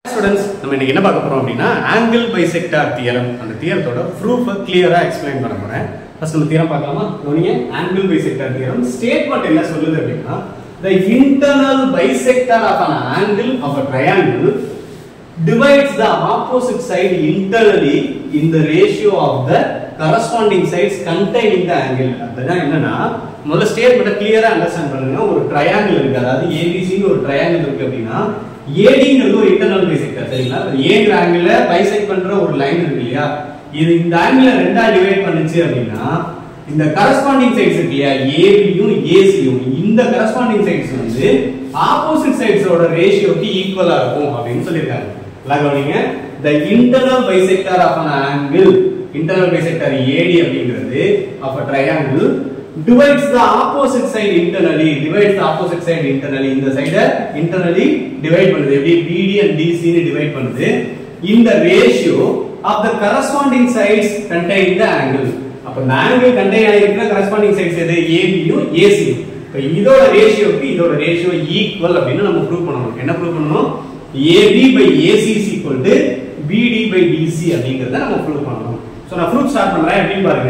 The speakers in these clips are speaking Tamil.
ஸ்டூடெண்ட்ஸ் நம்ம இன்னைக்கு என்ன பார்க்க போறோம் அப்படின்னா ஆங்கிள் பைசெக்டார் தியரம் அந்த தியரத்தோட ப்ரூஃபை கிளியரா எக்ஸ்பிளைன் பண்ண போறேன் ஃபர்ஸ்ட் நம்ம தியரம் பார்க்கலாமா கவனிங்க ஆங்கிள் பைசெக்டார் தியரம் ஸ்டேட்மெண்ட் என்ன சொல்லுது அப்படின்னா the internal bisector of an angle of a triangle divides the opposite side internally in the ratio of the corresponding sides containing the angle அதுதான் என்னன்னா முதல்ல ஸ்டேட்மெண்ட்டை கிளியரா அண்டர்ஸ்டாண்ட் பண்ணுங்க ஒரு ட்ரையாங்கிள் இருக்கு அதாவது ஏபிசின்னு ஒரு ட்ரையாங்கிள் இருக்கு அப்படின்னா ஏடிங்கிறது ஒரு இன்டர்னல் பைசெக்டர் சரிங்களா ஏங்கிற ஆங்கிள் பைசெக்ட் பண்ற ஒரு லைன் இருக்கு இல்லையா இது இந்த ஆங்கிள் ரெண்டா டிவைட் பண்ணுச்சு அப்படின்னா இந்த கரஸ்பாண்டிங் சைட்ஸ் இருக்கு இல்லையா ஏபியும் ஏசியும் இந்த கரஸ்பாண்டிங் சைட்ஸ் வந்து ஆப்போசிட் சைட்ஸோட ரேஷியோக்கு ஈக்குவலா இருக்கும் அப்படின்னு சொல்லியிருக்காங்க நல்லா கவனிங்க the internal bisector of an angle internal bisector AD அப்படிங்கிறது of a triangle divides the opposite side internally divides the opposite side internally இந்த சைட internally divide பண்ணுது எப்படி BD and DC னு divide பண்ணுது in the ratio of the corresponding sides containing the angle அப்ப இந்த angle contain ஆயிருக்கிற corresponding sides எது AB யும் AC யும் இப்ப இதோட ரேஷியோக்கு இதோட ரேஷியோ ஈக்குவல் அப்படின்னு நம்ம ப்ரூவ் பண்ணணும் என்ன ப்ரூவ் பண்ணணும் AB by AC is equal to BD by DC அப்படிங்கறத நம்ம ப்ரூவ் பண்ணணும் சோ நான் ப்ரூவ் ஸ்டார்ட் பண்றேன் எப்படின்னு பாருங்க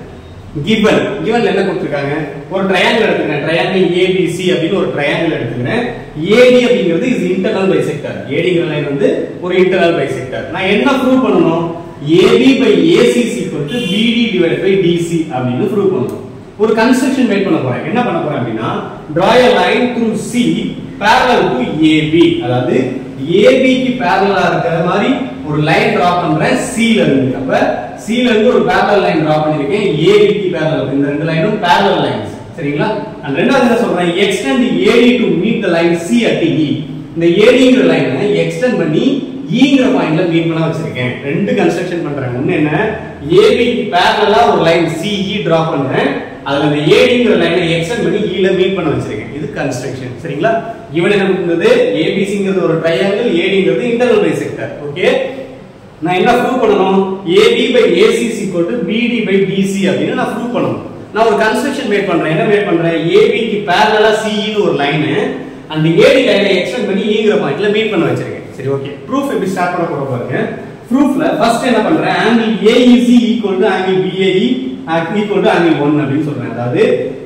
given given என்ன கொடுத்திருக்காங்க ஒரு ட்ரையாங்கிள் எடுத்துக்கிறேன் ட்ரையாங்கிள் ABC அப்படின்னு ஒரு ட்ரையாங்கிள் எடுத்துக்கிறேன் AD அப்படிங்கிறது இஸ் இன்டர்னல் பைசெக்டர் ADங்கிற லைன் வந்து ஒரு இன்டர்னல் பைசெக்டர் நான் என்ன ப்ரூவ் பண்ணணும் AB by AC is equal to BD divided by DC அப்படின்னு ப்ரூவ் பண்ணணும் ஒரு கன்ஸ்ட்ரக்ஷன் மேட் பண்ண போறேன் என்ன பண்ண போறேன் அப்படின்னா draw a line through C parallel to AB அதாவது AB க்கு parallel இருக்கிற மாதிரி ஒரு லைன் டிரா பண்றேன் C ல இருந்து அப்ப C ல இருந்து ஒரு parallel லைன் டிரா பண்ணிருக்கேன் AB க்கு parallel இந்த ரெண்டு லைனும் parallel lines சரிங்களா அண்ட் ரெண்டாவது என்ன சொல்றேன் extend AD to meet the line C at E இந்த ADங்கிற லைனை எக்ஸ்டெண்ட் பண்ணி ஈங்கிற பாயிண்ட்ல மீட் பண்ண வச்சிருக்கேன் ரெண்டு கன்ஸ்ட்ரக்ஷன் பண்றேன் ஒன்னு என்ன AB க்கு parallel ஒரு லைன் CE டிரா பண்றேன் அதுல இந்த ஏடிங்கிற லைனை எக்ஸ்டெண்ட் பண்ணி ஈல மீட் பண்ண வச்சிருக்கேன் இது கன்ஸ்ட்ரக்ஷன் சரிங்களா இவன் என்ன இருந்தது ஏபிசிங்கிறது ஒரு ட்ரையாங்கிள் ஏடிங்கிறது இன்டர்னல் பைசெக்டர் ஓகே நான் என்ன ப்ரூவ் பண்ணணும் AB by AC is equal to BD by DC அப்படின்னு நான் ப்ரூவ் பண்ணணும் நான் ஒரு கன்ஸ்ட்ரக்ஷன் மேட் பண்றேன் என்ன மேட் பண்றேன் ஏபிக்கு பேரலா சிஇன்னு ஒரு லைன் அந்த ஏடி லைனை எக்ஸ்டெண்ட் பண்ணி ஈங்கிற பாயிண்ட்ல மீட் பண்ண வச்சிருக்கேன் சரி ஓகே ப்ரூஃப் எப்படி ஸ்டார்ட் பண்ண போற பாருங்க ப்ரூஃப்ல ஃபர்ஸ்ட் என்ன பண்றேன் angle AEC equal to angle BAE equal to angle 1 அப்படின்னு சொல்றேன் அதாவது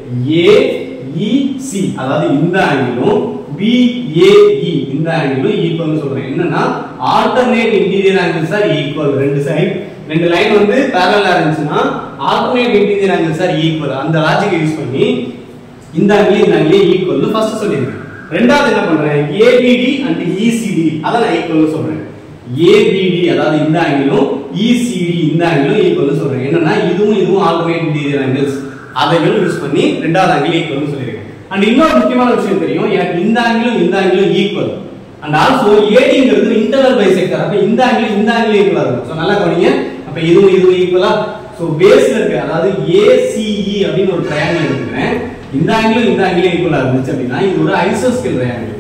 ஏஇசி அதாவது இந்த ஆங்கிளும் பிஏஇ இந்த ஆங்கிளும் ஈக்குவல்னு சொல்றேன் என்னன்னா alternate interior angles are equal ரெண்டு சைடு ரெண்டு லைன் வந்து பேரலா இருந்துச்சுன்னா alternate interior angles are equal அந்த லாஜிக் யூஸ் பண்ணி இந்த ஆங்கிள் இந்த ஆங்கிள் ஈக்குவல்னு ஃபர்ஸ்ட் சொல்லிருக்கேன் ரெண்டாவது என்ன பண்றேன் ஏபிடி அண்ட் இசிடி அத நான் ஈக்குவல்னு சொல்றேன் ஏபிடி அதாவது இந்த ஆங்கிளும் இசிடி இந்த ஆங்கிளும் ஈக்குவல்னு சொல்றேன் என்னன்னா இதுவும் இதுவும் ஆல்டர்னேட் இன்டீரியர் ஆங்கிள்ஸ் அதைகளும் யூஸ் பண்ணி ரெண்டாவது ஆங்கிள் ஈக்குவல்னு சொல்லிருக்கேன் அண்ட் இன்னொரு முக்கியமான விஷயம் தெரியும் எனக்கு இந்த ஆங்கிளும் இந்த ஆங்கிளும் ஈக்குவல் அண்ட் ஆல்சோ ஏடிங்கிறது இன்டர்னல் பைசெக்டர் அப்ப இந்த ஆங்கிள் இந்த ஆங்கிள் ஈக்குவலா இருக்கும் சோ நல்லா கவனிங்க அப்ப இதுவும் இதுவும் ஈக்குவலா சோ பேஸ்ல இருக்கு அதாவது ஏசிஇ அப்படின்னு ஒரு ட்ரையாங்கிள் எடுத்துக்கிறேன் இந்த ஆங்கிளும் இந்த ஆங்கிளும் ஈக்குவலா இருந்துச்சு அப்படின்னா இது ஒரு ஐசோஸ்கேல் ட்ரையாங்கிள்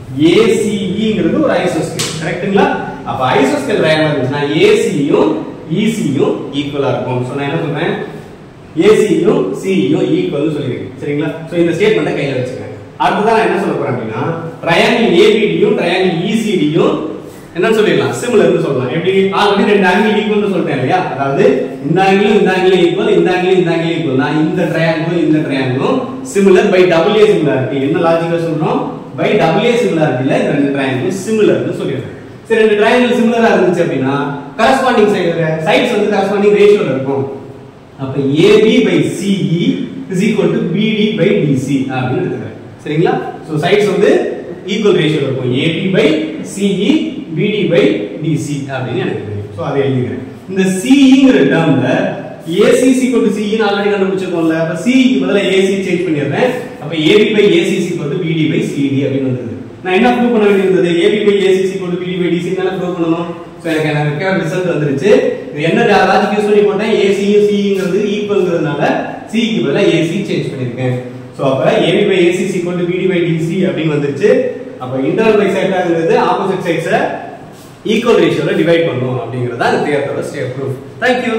ஏசிஇங்கிறது ஒரு ஐசோஸ்கேல் கரெக்ட்டுங்களா அப்ப ஐசோஸ்கேல் ட்ரையாங்கிள் இருந்துச்சுன்னா ஏசியும் இசியும் ஈக்குவலா இருக்கும் சோ நான் என்ன சொல்றேன் ஏசியும் சியும் ஈக்குவல்னு சொல்லிருக்கேன் சரிங்களா சோ இந்த ஸ்டேட்மெண்ட்டை கையில வச்சுக்கிறேன் அடுத்ததான் நான் என்ன சொல்ல போறேன் அப்படின்னா ட்ரையாங்கிள் ஏபிடியும் ட்ரையாங்கிள் இசிடியும் என்ன சொல்லிடலாம் சிமிலர்னு சொல்லலாம் எப்படி ஆல்ரெடி ரெண்டு ஆங்கிள் ஈக்குவல்னு சொல்லிட்டேன் இல்லையா அதாவது இந்த ஆங்கிளும் இந்த ஆங்கிளும் ஈக்குவல் இந்த ஆங்கிளும் இந்த ஆங்கிளும் ஈக்குவல் நான் இந்த ட்ரையாங்கிளும் இந்த ட்ரையாங்கிளும் similar by double A similarity என்ன லாஜிக்கா சொல்றோம் பை டபுள் ஏ சிமிலாரிட்டில இந்த ரெண்டு ட்ரையாங்கிளும் சிமிலர்னு சொல்லிடுறேன் சரி ரெண்டு ட்ரையாங்கிள் சிமிலரா இருந்துச்சு அப்படின்னா கரஸ்பாண்டிங் சைடு சைட்ஸ் வந்து கரஸ்பாண்டிங் ரேஷியோல இருக்கும் அப்ப AB by CE is equal to BD by DC அப்படின்னு எடுத்துக்கிறேன் சரிங்களா சோ சைட்ஸ் வந்து ஈக்குவல் ரேஷியோல இருக்கும் AB by CE BD by DC அப்படின்னு எனக்கு தெரியும் சோ அதை எழுதிக்கிறேன் இந்த CEங்கிற டேர்ம்ல AC is equal to CE னு ஆல்ரெடி கண்டுபிடிச்சிருக்கோம்ல அப்ப CE க்கு பதிலா AC சேஞ்ச் பண்ணிடுறேன் அப்ப AB by AC is equal to BD by CD அப்படின்னு வந்தது நான் என்ன ப்ரூவ் பண்ண வேண்டியிருந்தது AB by AC is equal to BD by DC னால ப்ரூவ் பண்ணணும் சோ எனக்கு எனக்கு ரெக்கார்ட் ரிசல்ட் வந்துருச்சு இது என்ன லாஜிக் யூஸ் பண்ணி போட்டேன் ஏசியும் சிங்கிறது ஈக்குவல்ங்கிறதுனால சி க்கு பதிலா ஏசி சேஞ்ச் பண்ணிருக்கேன் சோ அப்ப AB by AC is equal to BD by DC அப்படின்னு வந்துருச்சு அப்ப இன்டர்னல் பை சைடாங்கிறது ஆப்போசிட் சைட்ஸை ஈக்குவல் ரேஷியோல டிவைட் பண்ணும் அப்படிங்கறத அந்த தியரத்தோட ஸ்டேப் ப்ரூஃப் தேங்க்யூ